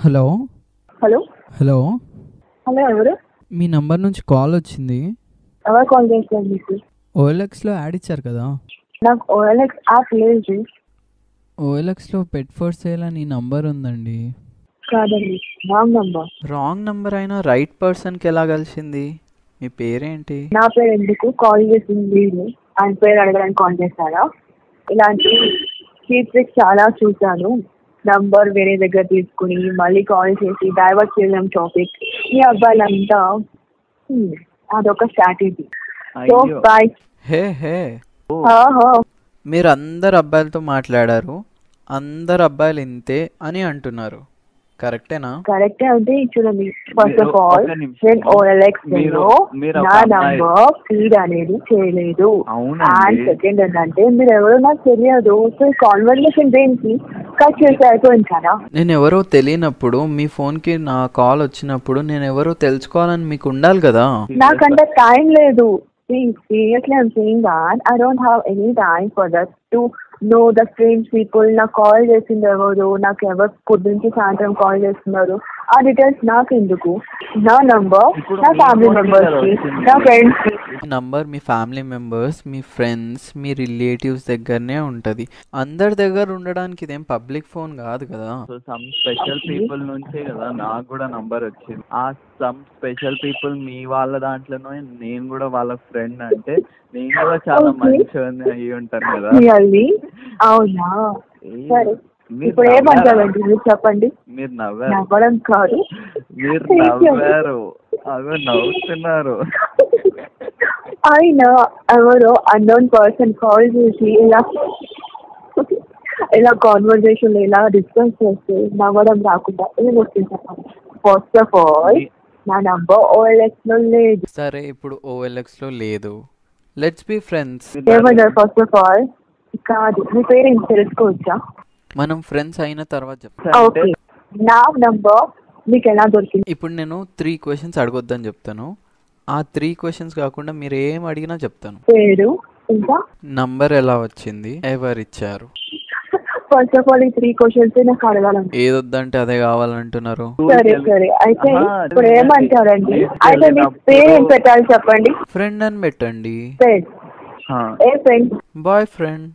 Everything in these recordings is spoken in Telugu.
హలో హలో హలో హలో ఎవరు మీ నంబర్ నుంచి కాల్ వచ్చింది ఎవరు కాల్ చేస్తారు మీకు ఓఎల్ఎక్స్లో యాడ్ ఇచ్చారు కదా నాకు ఓఎల్ఎక్స్ యాప్ లేదు ఓఎల్ఎక్స్లో పెట్ ఫర్ సేల్ అని నంబర్ ఉందండి కాదండి రాంగ్ నంబర్ రాంగ్ నంబర్ అయినా రైట్ పర్సన్కి ఎలా కలిసింది మీ పేరేంటి నా పేరు ఎందుకు కాల్ చేసింది మీరు ఆయన పేరు అడగడానికి కాల్ చేస్తారా ఇలాంటి చీప్ ట్రిక్స్ చాలా చూశాను నంబర్ వేరే దగ్గర తీసుకుని మళ్ళీ కాల్ చేసి డైవర్ట్ చేయడం టాపిక్ ఈ అబ్బాయిలంతా hmm, అదొక స్ట్రాటజీ సో అయ్యో. బాయ్ హే హే మీరు అందరు అబ్బాయిలతో మాట్లాడారు అందరు అబ్బాయిలు ఇంతే అని అంటున్నారు కరెక్టేనా కరెక్టే అంటే చూడండి ఫస్ట్ మీరు ఆఫ్ ఆల్ ఒక్క నిమిషం. నేను ఓఎల్ఎక్స్ మీరు- మీరు ఒక నా అమ్మాయి. నంబర్ ఫీడ్ అనేది చేయలేదు అవునండి. అండ్ సెకండ్ ఏంటంటే మీరు ఎవరో నాకు తెలియదు సో కాన్వర్సేషన్ దేనికి కట్ చేసి అయిపోయింది కదా నేను ఎవరో తెలియనప్పుడు మీ ఫోన్కి నా కాల్ వచ్చినప్పుడు నేను ఎవరో తెలుసుకోవాలని మీకు ఉండాలి కదా నాకంటే టైం లేదు seriously I'm saying that I don't have any time for that to know the friends people నాకు కాల్ చేసింది ఎవరు నాకు ఎవరు పొద్దునుంచి సాయంత్రం కాల్ చేస్తున్నారు ఆ డీటెయిల్స్ నాకు ఎందుకు నా నంబర్ ఇప్పుడు నా మీ ఫ్యామిలీ phone కి మెంబర్స్ కదా కి వచ్చింది. నా ఫ్రెండ్స్ కి ఈ నంబర్ మీ ఫ్యామిలీ మెంబర్స్ మీ ఫ్రెండ్స్ మీ రిలేటివ్స్ దగ్గరనే ఉంటుంది అందరి దగ్గర ఉండడానికి ఇదేం పబ్లిక్ ఫోన్ కాదు కదా సో సమ్ స్పెషల్ పీపుల్ నుంచే కదా నాకు కూడా నంబర్ వచ్చింది ఆ సమ్ స్పెషల్ పీపుల్ మీ వాళ్ళ దాంట్లోనే నేను కూడా వాళ్ళ ఫ్రెండ్ అంటే నేను కూడా చాలా Okay. మంచిగా అయ్యి ఉంటాను కదా రియల్లీ అవునా ఏ- సరే మీరు ఇప్పుడు నవ్వారా? ఏమంటారండి మీరు చెప్పండి మీరు నవ్వారు నవ్వడం కాదు మీరు Thank you. నవ్వారు అవి నవ్వుతున్నారు ఆయన ఎవరో అన్నోన్ పర్సన్ కాల్ చేసి ఇలా ఇలా కాన్వర్జేషన్ ఇలా డిస్కస్ చేస్తే నవ్వడం రాకుండా ఏం వస్తుంది చెప్పండి ఫస్ట్ ఆఫ్ ఆల్ మీ- నా నంబర్ ఓఎల్ఎక్స్ లో లేదు సరే ఇప్పుడు ఓఎల్ఎక్స్లో లేదు లెట్స్ బి ఫ్రెండ్స్ ఏమన్నారు ఫస్ట్ ఆఫ్ ఆల్ కాదు మీ పేరు ఏం తెలుసుకోవచ్చా మనం ఫ్రెండ్స్ అయిన తర్వాత చెప్తాను ఓకే నా నంబర్ మీకు ఎలా దొరికింది ఇప్పుడు నేను త్రీ క్వశ్చన్స్ అడగొద్దని చెప్తాను ఆ త్రీ క్వశ్చన్స్ కాకుండా మీరు ఏం అడిగినా చెప్తాను పేరు ఇంకా నంబర్ ఎలా వచ్చింది ఎవరు ఇచ్చారు ఫస్ట్ ఆఫ్ ఆల్ ఈ త్రీ క్వశ్చన్స్ నాకు అడగాలండి ఏదొద్దంటే అదే కావాలంటున్నారు సరే సరే అయితే ఆహా, ఇప్పుడు ఏమంటారండి మీరు అయితే మీ వెళ్ళినప్పుడు- పేరు ఏం పెట్టాలి చెప్పండి ఫ్రెండ్ అని పెట్టండి ఫ్రెండ్ ఆ, ఏ ఫ్రెండ్ బాయ్ ఫ్రెండ్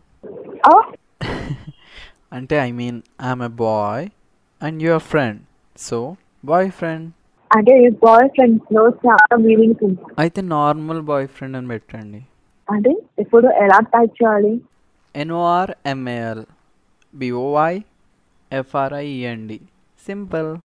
అంటే I mean I'm a boy and your friend so boy friend అంటే బాయ్ ఫ్రెండ్స్ లో చాలా మీనింగ్స్ ఉంటాయి అయితే నార్మల్ బాయ్ ఫ్రెండ్ అని పెట్టండి అంటే ఇప్పుడు ఎలా టైప్ చేయాలి N O R M A L B O Y F R I E N D simple